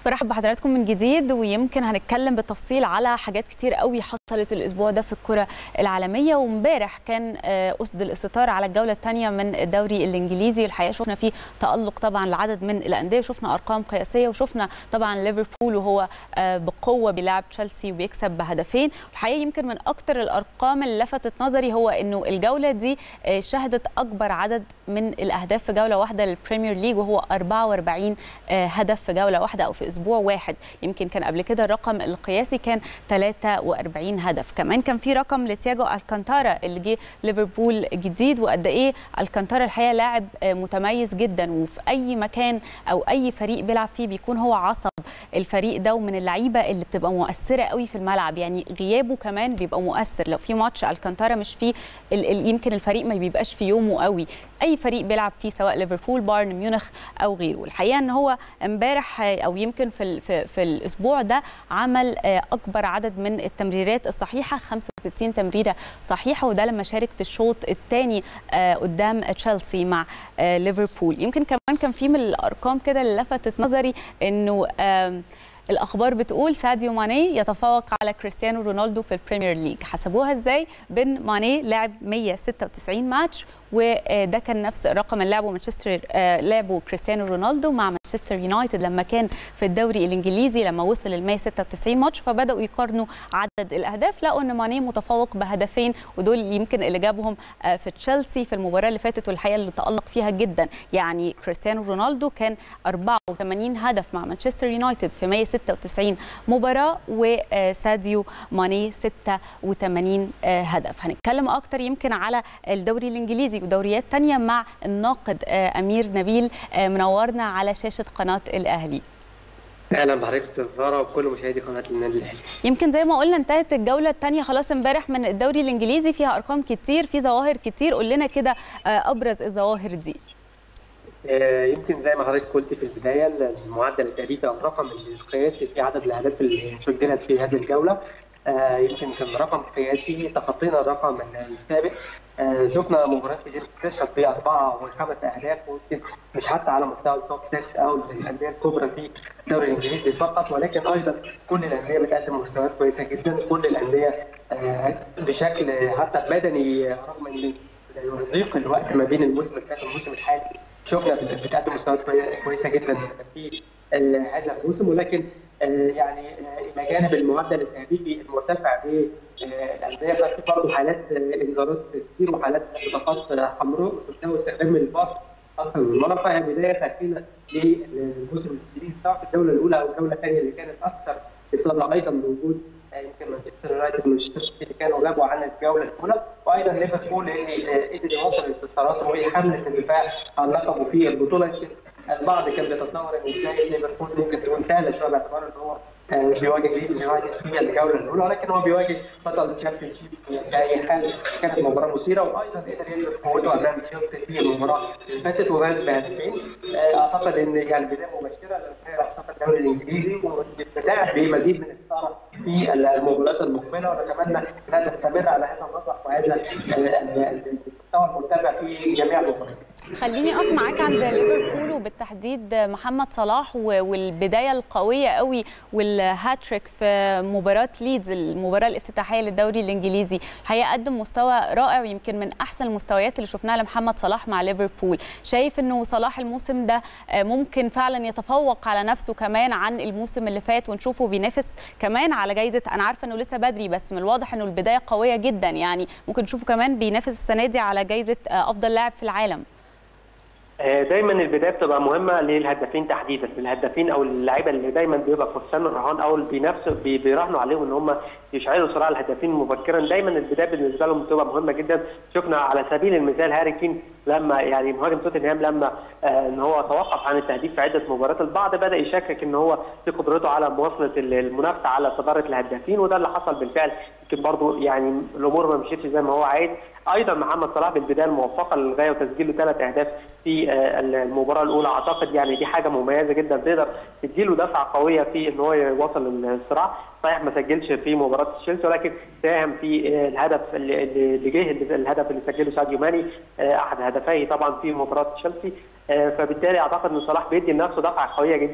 برحب بحضراتكم من جديد ويمكن هنتكلم بالتفصيل على حاجات كتير قوي حصلت الاسبوع ده في الكره العالميه وامبارح كان اسد الستار على الجوله الثانيه من الدوري الانجليزي الحقيقه شفنا فيه تالق طبعا لعدد من الانديه وشفنا ارقام قياسيه وشفنا طبعا ليفربول وهو بقوه بيلعب تشيلسي وبيكسب بهدفين الحقيقه يمكن من اكتر الارقام اللي لفتت نظري هو انه الجوله دي شهدت اكبر عدد من الاهداف في جوله واحده للبريمير ليج وهو 44 هدف في جوله واحده او في اسبوع واحد يمكن كان قبل كده الرقم القياسي كان 43 هدف كمان كان في رقم لتياجو الكانتارا اللي جه ليفربول جديد وقد ايه الكانتارا الحقيقه لاعب متميز جدا وفي اي مكان او اي فريق بيلعب فيه بيكون هو عصب الفريق ده ومن اللعيبه اللي بتبقى مؤثره قوي في الملعب يعني غيابه كمان بيبقى مؤثر لو في ماتش الكانتارا مش فيه يمكن الفريق ما بيبقاش في يومه قوي اي فريق بيلعب فيه سواء ليفربول بايرن ميونخ او غيره الحقيقه ان هو امبارح او يمكن في في, في الاسبوع ده عمل اكبر عدد من التمريرات الصحيحه 65 تمريره صحيحه وده لما شارك في الشوط الثاني قدام تشيلسي مع ليفربول يمكن كمان كان في من الارقام كده اللي لفتت نظري انه الاخبار بتقول ساديو ماني يتفوق على كريستيانو رونالدو في البريمير ليج حسبوها ازاي بن ماني لعب 196 ماتش وده كان نفس الرقم اللي لعبه مانشستر لعبه كريستيانو رونالدو مع مانشستر يونايتد لما كان في الدوري الانجليزي لما وصل ل 196 ماتش فبداوا يقارنوا عدد الاهداف لقوا ان ماني متفوق بهدفين ودول يمكن اللي جابهم في تشيلسي في المباراه اللي فاتت والحقيقه اللي تالق فيها جدا يعني كريستيانو رونالدو كان 84 هدف مع مانشستر يونايتد في 196 مباراه وساديو ماني 86 هدف هنتكلم اكتر يمكن على الدوري الانجليزي ودوريات تانية مع الناقد امير نبيل منورنا على شاشه قناه الاهلي اهلا بحضرتك استاذ زهره وكل مشاهدي قناه النادي الاهلي يمكن زي ما قلنا انتهت الجوله الثانيه خلاص امبارح من الدوري الانجليزي فيها ارقام كتير في ظواهر كتير قول لنا كده ابرز الظواهر دي يمكن زي ما حضرتك قلت في البدايه المعدل التهديفي او الرقم القياسي في عدد الاهداف اللي سجلت في هذه الجوله يمكن كان رقم قياسي تخطينا الرقم السابق شفنا مباريات كتير بتكسب باربعه وخمس اهداف ويمكن مش حتى على مستوى التوب 6 او الانديه الكبرى في الدوري الانجليزي فقط ولكن ايضا كل الانديه بتقدم مستويات كويسه جدا كل الانديه بشكل حتى بدني رغم ان ضيق الوقت ما بين الموسم اللي فات والموسم الحالي شفنا بتقدم مستويات كويسه جدا في هذا الموسم ولكن يعني الى جانب المعدل التهديفي المرتفع بالانديه ففي برضه حالات انذارات كتير وحالات بطاقات حمراء شفناها واستخدام الفار اكثر من مره فهي بدايه ساخنه للموسم الانجليزي سواء في الجوله الاولى او الجوله الثانيه اللي كانت اكثر اثاره ايضا بوجود يمكن مانشستر يونايتد ومانشستر سيتي اللي كانوا غابوا عن الجوله الاولى وايضا ليفربول اللي قدر يواصل انتصاراته وحمله الدفاع عن لقبه في البطوله يمكن البعض كان بيتصور ان ازاي ليفربول ممكن تكون سهله شويه باعتبار ان هو بيواجه ليدز يونايتد في الجوله الاولى ولكن هو بيواجه بطل الشامبيون شيب باي حال كانت مباراه مثيره وايضا قدر يثبت قوته امام تشيلسي في المباراه اللي فاتت وفاز بهدفين اعتقد ان يعني بدايه مبشره للحصاد الدوري الانجليزي والابتداع بمزيد من الاثاره في المباريات المقبله ونتمنى انها تستمر على هذا النطق وهذا المستوى المرتفع في جميع المباريات. خليني اقف معاك عند ليفربول وبالتحديد محمد صلاح والبدايه القويه قوي والهاتريك في مباراه ليدز المباراه الافتتاحيه للدوري الانجليزي الحقيقه قدم مستوى رائع ويمكن من احسن المستويات اللي شفناها لمحمد صلاح مع ليفربول شايف انه صلاح الموسم ده ممكن فعلا يتفوق على نفسه كمان عن الموسم اللي فات ونشوفه بينافس كمان على جائزه انا عارفه انه لسه بدري بس من الواضح انه البدايه قويه جدا يعني ممكن نشوفه كمان بينافس السنه دي على جائزه افضل لاعب في العالم دايما البدايه بتبقى مهمه للهدافين تحديدا الهدافين او اللعيبه اللي دايما بيبقى فرسان الرهان او اللي بينافسوا بيراهنوا عليهم ان هم يشعلوا صراع الهدافين مبكرا دايما البدايه بالنسبه لهم بتبقى مهمه جدا شفنا على سبيل المثال هاري كين لما يعني مهاجم توتنهام لما آه ان هو توقف عن التهديف في عده مباريات البعض بدا يشكك ان هو في قدرته على مواصله المنافسه على صداره الهدافين وده اللي حصل بالفعل يمكن برضه يعني الامور ما مشيتش زي ما هو عايز ايضا محمد صلاح بالبدايه الموفقه للغايه وتسجيله ثلاث اهداف في المباراه الاولى اعتقد يعني دي حاجه مميزه جدا تقدر تديله دفعه قويه في ان هو يواصل الصراع صحيح ما سجلش في مباراه تشيلسي ولكن ساهم في الهدف اللي جه الهدف اللي سجله ساديو ماني احد هدفيه طبعا في مباراه تشيلسي فبالتالي اعتقد ان صلاح بيدي لنفسه دفعه قويه جدا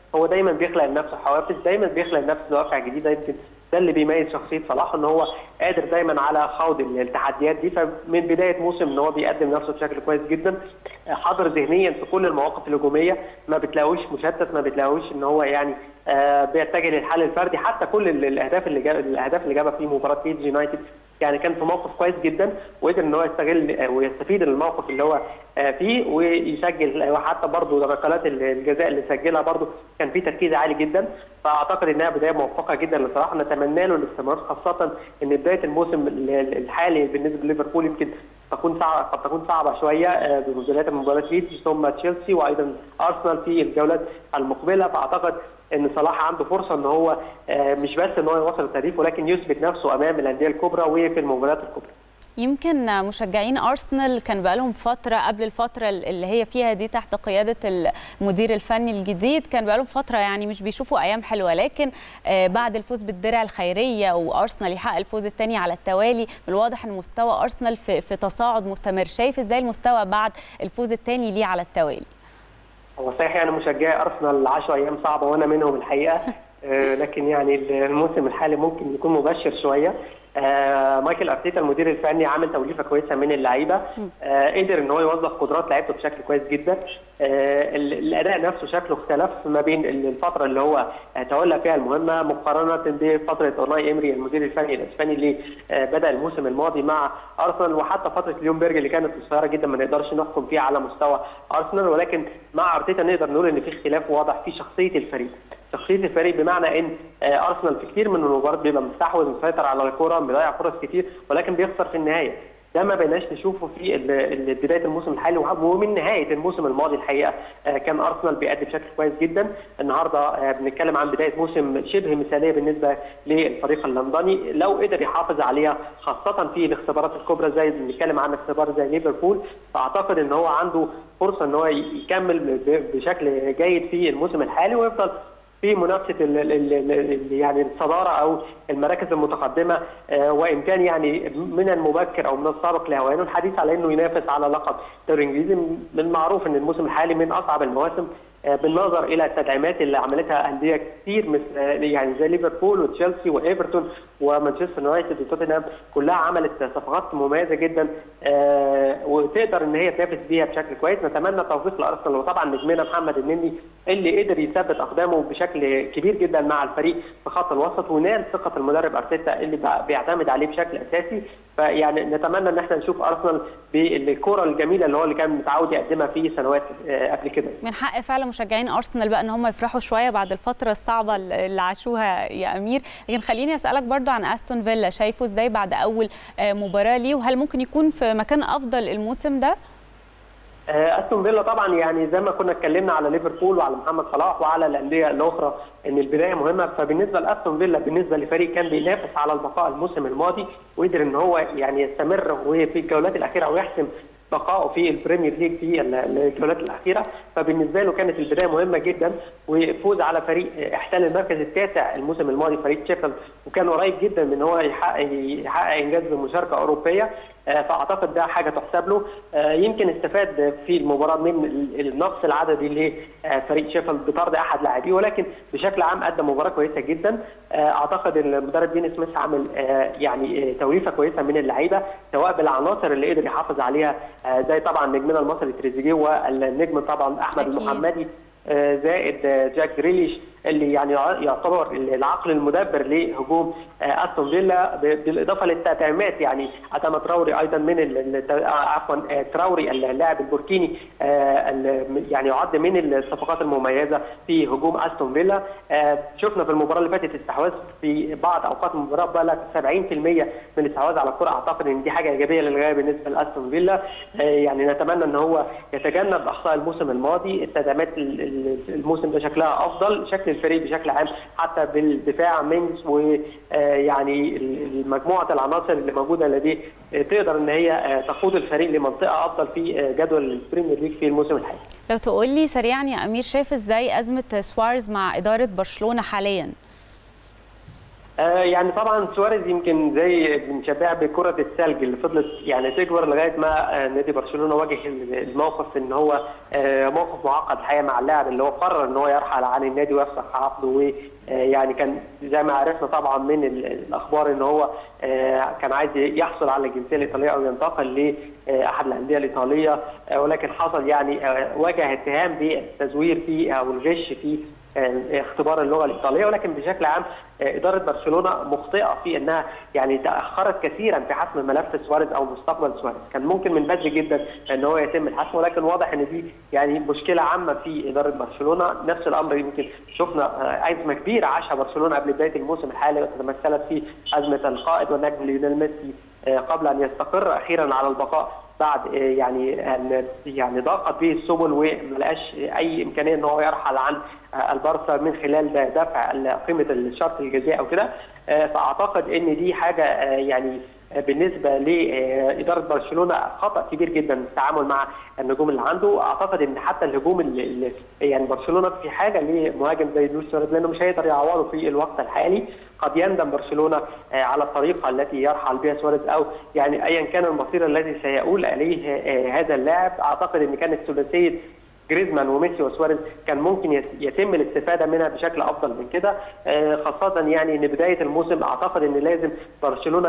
هو دايما بيخلق لنفسه حوافز دايما بيخلق لنفسه دوافع جديده يمكن ده اللي بيميز شخصيه صلاح ان هو قادر دايما على خوض التحديات دي فمن بدايه موسم ان هو بيقدم نفسه بشكل كويس جدا حاضر ذهنيا في كل المواقف الهجوميه ما بتلاقوش مشتت ما بتلاقوش ان هو يعني آه بيتجه للحل الفردي حتى كل الاهداف اللي جاب الاهداف اللي جابها في مباراه ليدز يونايتد يعني كان في موقف كويس جدا وقدر ان هو يستغل ويستفيد من الموقف اللي هو فيه ويسجل وحتى برضه ركلات الجزاء اللي سجلها برضه كان في تركيز عالي جدا فاعتقد انها بدايه موفقه جدا لصلاح نتمنى له الاستمرار خاصه ان بدايه الموسم الحالي بالنسبه لليفربول يمكن تكون صعبه قد تكون صعبه شويه بمباريات مباراه ليدز ثم تشيلسي وايضا ارسنال في الجولات المقبله فاعتقد ان صلاح عنده فرصه ان هو مش بس ان هو يوصل التهديف ولكن يثبت نفسه امام الانديه الكبرى وفي المباريات الكبرى. يمكن مشجعين ارسنال كان بقالهم فتره قبل الفتره اللي هي فيها دي تحت قياده المدير الفني الجديد كان بقالهم فتره يعني مش بيشوفوا ايام حلوه لكن بعد الفوز بالدرع الخيريه وارسنال يحقق الفوز الثاني على التوالي من الواضح ان مستوى ارسنال في, في تصاعد مستمر شايف ازاي المستوى بعد الفوز الثاني ليه على التوالي هو صحيح يعني مشجعي ارسنال 10 ايام صعبه وانا منهم الحقيقه لكن يعني الموسم الحالي ممكن يكون مبشر شويه آه مايكل ارتيتا المدير الفني عامل توليفه كويسه من اللعيبه آه قدر ان هو يوظف قدرات لعيبته بشكل كويس جدا آه الاداء نفسه شكله اختلف ما بين الفتره اللي هو تولى فيها المهمه مقارنه بفتره اوناي امري المدير الفني الاسباني اللي بدا الموسم الماضي مع ارسنال وحتى فتره ليونبرج اللي كانت قصيره جدا ما نقدرش نحكم فيها على مستوى ارسنال ولكن مع ارتيتا نقدر نقول ان في اختلاف واضح في شخصيه الفريق شخصيه الفريق بمعنى ان ارسنال في كتير من المباريات بيبقى مستحوذ مسيطر على الكره بيضيع فرص كتير ولكن بيخسر في النهايه ده ما بقيناش نشوفه في بدايه الموسم الحالي ومن نهايه الموسم الماضي الحقيقه كان ارسنال بيأدي بشكل كويس جدا النهارده بنتكلم عن بدايه موسم شبه مثاليه بالنسبه للفريق اللندني لو قدر يحافظ عليها خاصه في الاختبارات الكبرى زي بنتكلم عن اختبار زي ليفربول فاعتقد ان هو عنده فرصه ان هو يكمل بشكل جيد في الموسم الحالي ويفضل في منافسه ال ال ال يعني الصداره او المراكز المتقدمه وان كان يعني من المبكر او من السابق لاوانه الحديث على انه ينافس على لقب الدوري الانجليزي من المعروف ان الموسم الحالي من اصعب المواسم بالنظر الى التدعيمات اللي عملتها انديه كتير مثل يعني زي ليفربول وتشيلسي وايفرتون ومانشستر يونايتد وتوتنهام كلها عملت صفقات مميزه جدا وتقدر ان هي تنافس بيها بشكل كويس نتمنى التوفيق لارسنال وطبعا نجمنا محمد النني اللي قدر يثبت اقدامه بشكل كبير جدا مع الفريق في خط الوسط ونال ثقه المدرب ارتيتا اللي بيعتمد عليه بشكل اساسي فيعني نتمنى ان احنا نشوف ارسنال بالكره الجميله اللي هو اللي كان متعود يقدمها في سنوات قبل كده من حق فعلا مشجعين ارسنال بقى ان هم يفرحوا شويه بعد الفتره الصعبه اللي عاشوها يا امير لكن خليني اسالك برضو عن استون فيلا شايفه ازاي بعد اول مباراه ليه وهل ممكن يكون في مكان افضل الموسم ده استون فيلا طبعا يعني زي ما كنا اتكلمنا على ليفربول وعلى محمد صلاح وعلى الانديه الاخرى ان البدايه مهمه فبالنسبه لاستون فيلا بالنسبه لفريق كان بينافس على البقاء الموسم الماضي وقدر ان هو يعني يستمر وفي الجولات الاخيره ويحسم بقائه في البريمير ليج في الجولات الاخيره فبالنسبه له كانت البدايه مهمه جدا وفوز على فريق احتل المركز التاسع الموسم الماضي فريق تشيفل وكان قريب جدا من ان هو يحقق يحقق انجاز بمشاركه اوروبيه فاعتقد ده حاجه تحسب له يمكن استفاد في المباراه من النقص العددي لفريق شيفيلد بطرد احد لاعبيه ولكن بشكل عام ادى مباراه كويسه جدا اعتقد المدرب دين سميث عمل يعني توليفه كويسه من اللعيبه سواء بالعناصر اللي قدر يحافظ عليها زي طبعا نجمنا المصري تريزيجيه والنجم طبعا احمد المحمدي زائد جاك جريليش اللي يعني يعتبر العقل المدبر لهجوم استون فيلا بالاضافه للتدعيمات يعني ادم تراوري ايضا من عفوا تراوري اللاعب البوركيني يعني يعد من الصفقات المميزه في هجوم استون فيلا شفنا في المباراه اللي فاتت استحواذ في بعض اوقات المباراه بلغ 70% من الاستحواذ على الكره اعتقد ان دي حاجه ايجابيه للغايه بالنسبه لاستون فيلا يعني نتمنى ان هو يتجنب اخطاء الموسم الماضي التدعيمات الموسم ده شكلها افضل شكل الفريق بشكل عام حتى بالدفاع مينز ويعني مجموعه العناصر اللي موجوده لديه تقدر ان هي تقود الفريق لمنطقه افضل في جدول البريمير ليج في الموسم الحالي. لو تقول لي سريعا يا امير شايف ازاي ازمه سوارز مع اداره برشلونه حاليا؟ آه يعني طبعا سواريز يمكن زي بنشبهها بكره الثلج اللي فضلت يعني تكبر لغايه ما آه نادي برشلونه واجه الموقف ان هو آه موقف معقد الحقيقه مع اللاعب اللي هو قرر ان هو يرحل عن النادي ويفسخ عقده ويعني كان زي ما عرفنا طبعا من الاخبار ان هو كان عايز يحصل على الجنسيه الايطاليه او ينتقل لاحد الانديه الايطاليه ولكن حصل يعني واجه اتهام بالتزوير فيه او الغش في اختبار اللغه الايطاليه ولكن بشكل عام اداره برشلونه مخطئه في انها يعني تاخرت كثيرا في حسم ملف سواريز او مستقبل سواريز، كان ممكن من بدري جدا ان هو يتم الحسم ولكن واضح ان دي يعني مشكله عامه في اداره برشلونه، نفس الامر يمكن شفنا ازمه كبيره عاشها برشلونه قبل بدايه الموسم الحالي تمثلت في ازمه القائد والنجم ليونيل ميسي قبل ان يستقر اخيرا على البقاء بعد يعني يعني ضاقت به السبل وما لقاش اي امكانيه ان هو يرحل عن البارسا من خلال دفع قيمه الشرط الجزائي او كده فاعتقد ان دي حاجه يعني بالنسبه لاداره برشلونه خطا كبير جدا في التعامل مع النجوم اللي عنده اعتقد ان حتى الهجوم اللي يعني برشلونه في حاجه لمهاجم زي لويس سواريز لانه مش هيقدر يعوضه في الوقت الحالي قد يندم برشلونه على الطريقه التي يرحل بها سواريز او يعني ايا كان المصير الذي سيؤول اليه هذا اللاعب اعتقد ان كانت ثلاثيه جريزمان وميسي وسواريز كان ممكن يتم الاستفاده منها بشكل افضل من كده خاصه يعني ان بدايه الموسم اعتقد ان لازم برشلونه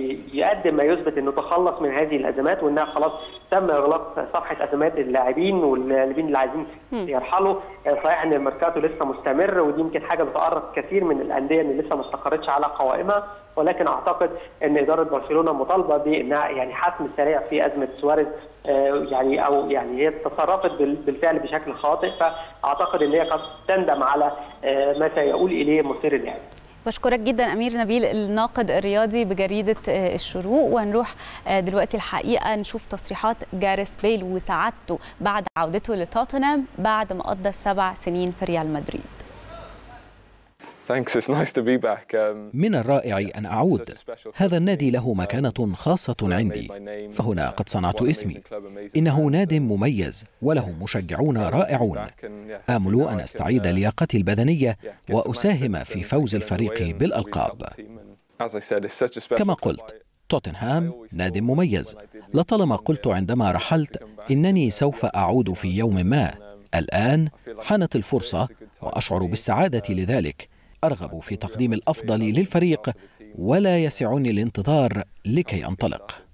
يقدم ما يثبت انه تخلص من هذه الازمات وانها خلاص تم اغلاق صفحه ازمات اللاعبين واللاعبين اللي عايزين يرحلوا صحيح ان الميركاتو لسه مستمر ودي يمكن حاجه بتقرب كثير من الانديه اللي لسه ما استقرتش على قوائمها ولكن اعتقد ان اداره برشلونه مطالبه بانها يعني حسم سريع في ازمه سواريز يعني او يعني هي تصرفت بالفعل بشكل خاطئ فاعتقد ان هي قد تندم على ما سيؤول اليه مصير اللاعب. بشكرك جدا امير نبيل الناقد الرياضي بجريده الشروق وهنروح دلوقتي الحقيقه نشوف تصريحات جاريس بيل وسعادته بعد عودته لتوتنهام بعد ما قضى سبع سنين في ريال مدريد. من الرائع أن أعود هذا النادي له مكانة خاصة عندي فهنا قد صنعت اسمي إنه ناد مميز وله مشجعون رائعون آمل أن أستعيد لياقتي البدنية وأساهم في فوز الفريق بالألقاب كما قلت توتنهام ناد مميز لطالما قلت عندما رحلت إنني سوف أعود في يوم ما الآن حانت الفرصة وأشعر بالسعادة لذلك ارغب في تقديم الافضل للفريق ولا يسعني الانتظار لكي انطلق